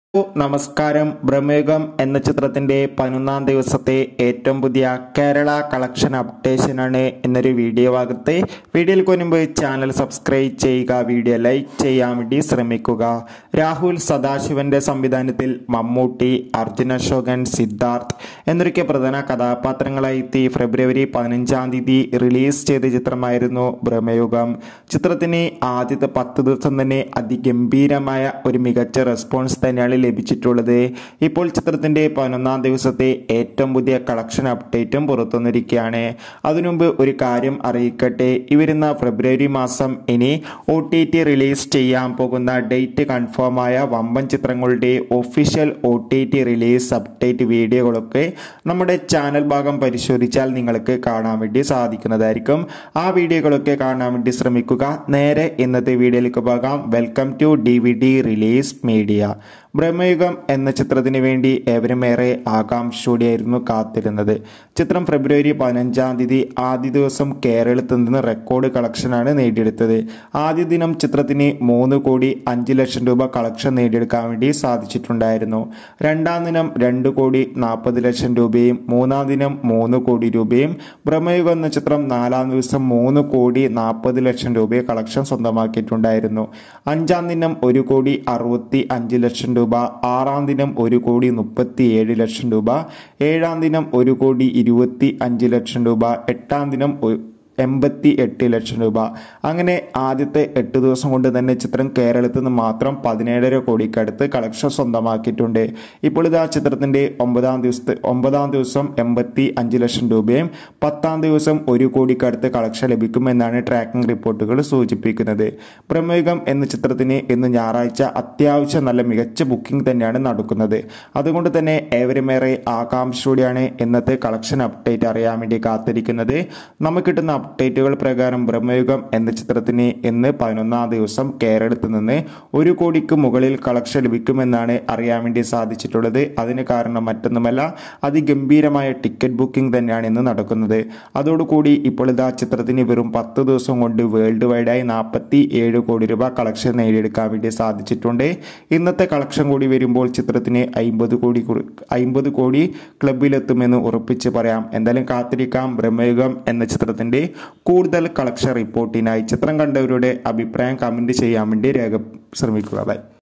നമസ്കാരം ബ്രഹ്മയുഗം എന്ന ചിത്രത്തിന്റെ പതിനൊന്നാം ദിവസത്തെ ഏറ്റവും പുതിയ കേരള കളക്ഷൻ അപ്ഡേഷനാണ് എന്നൊരു വീഡിയോ ഭാഗത്ത് വീഡിയോയിൽ മുൻപ് ചാനൽ സബ്സ്ക്രൈബ് ചെയ്യുക വീഡിയോ ലൈക്ക് ചെയ്യാൻ വേണ്ടി ശ്രമിക്കുക രാഹുൽ സദാശിവന്റെ സംവിധാനത്തിൽ മമ്മൂട്ടി അർജുൻ അശോകൻ സിദ്ധാർത്ഥ് എന്നൊക്കെ പ്രധാന കഥാപാത്രങ്ങളായി എത്തി ഫെബ്രുവരി പതിനഞ്ചാം തീയതി റിലീസ് ചെയ്ത ചിത്രമായിരുന്നു ബ്രഹ്മയുഗം ചിത്രത്തിന് ആദ്യത്തെ പത്ത് ദിവസം തന്നെ അതിഗംഭീരമായ ഒരു മികച്ച റെസ്പോൺസ് തന്നെയാണ് ലഭിച്ചിട്ടുള്ളത് ഇപ്പോൾ ചിത്രത്തിന്റെ പതിനൊന്നാം ദിവസത്തെ ഏറ്റവും പുതിയ കളക്ഷൻ അപ്ഡേറ്റും പുറത്തുവന്നിരിക്കുകയാണ് അതിനുമുമ്പ് ഒരു കാര്യം അറിയിക്കട്ടെ ഈ വരുന്ന ഫെബ്രുവരി മാസം ഇനി ഒ ടി ടി റിലീസ് ചെയ്യാൻ പോകുന്ന ഡേറ്റ് കൺഫേം ആയ വമ്പൻ ചിത്രങ്ങളുടെ official O T T release update വീഡിയോകളൊക്കെ നമ്മുടെ ചാനൽ ഭാഗം പരിശോധിച്ചാൽ നിങ്ങൾക്ക് കാണാൻ വേണ്ടി സാധിക്കുന്നതായിരിക്കും ആ വീഡിയോകളൊക്കെ കാണാൻ വേണ്ടി ശ്രമിക്കുക നേരെ ഇന്നത്തെ വീഡിയോയിലേക്ക് പോകാം welcome to D V D release media Bramayugam എന്ന ചിത്രത്തിന് വേണ്ടി ഏവരും ഏറെ ആകാംക്ഷയോടെയായിരുന്നു കാത്തിരുന്നത് ചിത്രം ഫെബ്രുവരി പതിനഞ്ചാം തീയതി ആദ്യ ദിവസം കേരളത്തിൽ നിന്ന് റെക്കോർഡ് കളക്ഷനാണ് നേടിയെടുത്തത് ആദ്യ ദിനം ചിത്രത്തിന് മൂന്ന് കോടി അഞ്ച് ലക്ഷം രൂപ കളക്ഷൻ നേടിയെടുക്കാൻ വേണ്ടി സാധിച്ചിട്ടുണ്ടായിരുന്നു രണ്ടാം ദിനം രണ്ട് കോടി നാൽപ്പത് ലക്ഷം രൂപയും മൂന്നാം ദിനം മൂന്ന് കോടി രൂപയും ബ്രഹ്മയുഗം എന്ന ചിത്രം നാലാം ദിവസം മൂന്ന് കോടി നാൽപ്പത് ലക്ഷം രൂപയെ കളക്ഷൻ സ്വന്തമാക്കിയിട്ടുണ്ടായിരുന്നു അഞ്ചാം ദിനം ഒരു കോടി അറുപത്തി അഞ്ച് ലക്ഷം രൂപ ആറാം ദിനം ഒരു കോടി മുപ്പത്തി ഏഴ് ലക്ഷം രൂപ ഏഴാം ദിനം ഒരു കോടി ഇരുപത്തി അഞ്ച് ലക്ഷം രൂപ എട്ടാം ദിനം ഒ- എൺപത്തി എട്ട് ലക്ഷം രൂപ അങ്ങനെ ആദ്യത്തെ എട്ട് ദിവസം കൊണ്ട് തന്നെ ചിത്രം കേരളത്തിൽ നിന്ന് മാത്രം പതിനേഴര കോടിക്കടുത്ത് കളക്ഷൻ സ്വന്തമാക്കിയിട്ടുണ്ട് ഇപ്പോൾ ഇത് ആ ചിത്രത്തിന്റെ ഒമ്പതാം ദിവസത്തെ ഒമ്പതാം ദിവസം എൺപത്തി അഞ്ച് ലക്ഷം രൂപയും പത്താം ദിവസം ഒരു കോടിക്കടുത്ത് കളക്ഷൻ ലഭിക്കുമെന്നാണ് ട്രാക്കിംഗ് റിപ്പോർട്ടുകൾ സൂചിപ്പിക്കുന്നത് പ്രമേകം എന്ന ചിത്രത്തിന് ഇന്ന് ഞായറാഴ്ച അത്യാവശ്യം നല്ല മികച്ച ബുക്കിംഗ് തന്നെയാണ് നടക്കുന്നത് അതുകൊണ്ട് തന്നെ ഏവരുമേറെ ആകാംക്ഷയോടെയാണ് ഇന്നത്തെ കളക്ഷൻ അപ്ഡേറ്റ് അറിയാൻ വേണ്ടി കാത്തിരിക്കുന്നത് നമുക്ക് കിട്ടുന്ന അപ്ഡേറ്റുകൾ പ്രകാരം ബ്രഹ്മയുഗം എന്ന ചിത്രത്തിന് ഇന്ന് പതിനൊന്നാം ദിവസം കേരളത്തിൽ നിന്ന് ഒരു കോടിക്ക് മുകളിൽ കളക്ഷൻ ലഭിക്കുമെന്നാണ് അറിയാൻ വേണ്ടി സാധിച്ചിട്ടുള്ളത് അതിന് കാരണം മറ്റൊന്നുമല്ല അതിഗംഭീരമായ ടിക്കറ്റ് ബുക്കിംഗ് തന്നെയാണ് ഇന്ന് നടക്കുന്നത് അതോടുകൂടി ഇപ്പോൾ ഇതാ ചിത്രത്തിന് വെറും പത്ത് ദിവസം കൊണ്ട് വേൾഡ് വൈഡായി നാൽപ്പത്തി ഏഴ് കോടി രൂപ കളക്ഷൻ നേടിയെടുക്കാൻ വേണ്ടി സാധിച്ചിട്ടുണ്ട് ഇന്നത്തെ കളക്ഷൻ കൂടി വരുമ്പോൾ ചിത്രത്തിന് അമ്പത് കോടി അമ്പത് കോടി ക്ലബിലെത്തുമെന്ന് ഉറപ്പിച്ച് പറയാം എന്തായാലും കാത്തിരിക്കാം ബ്രഹ്മയുഗം എന്ന ചിത്രത്തിന്റെ കൂടുതൽ കളക്ഷൻ റിപ്പോർട്ടിനായി ചിത്രം കണ്ടവരുടെ അഭിപ്രായം കമന്റ് ചെയ്യാൻ വേണ്ടി രേഖ ശ്രമിക്കുക ബൈ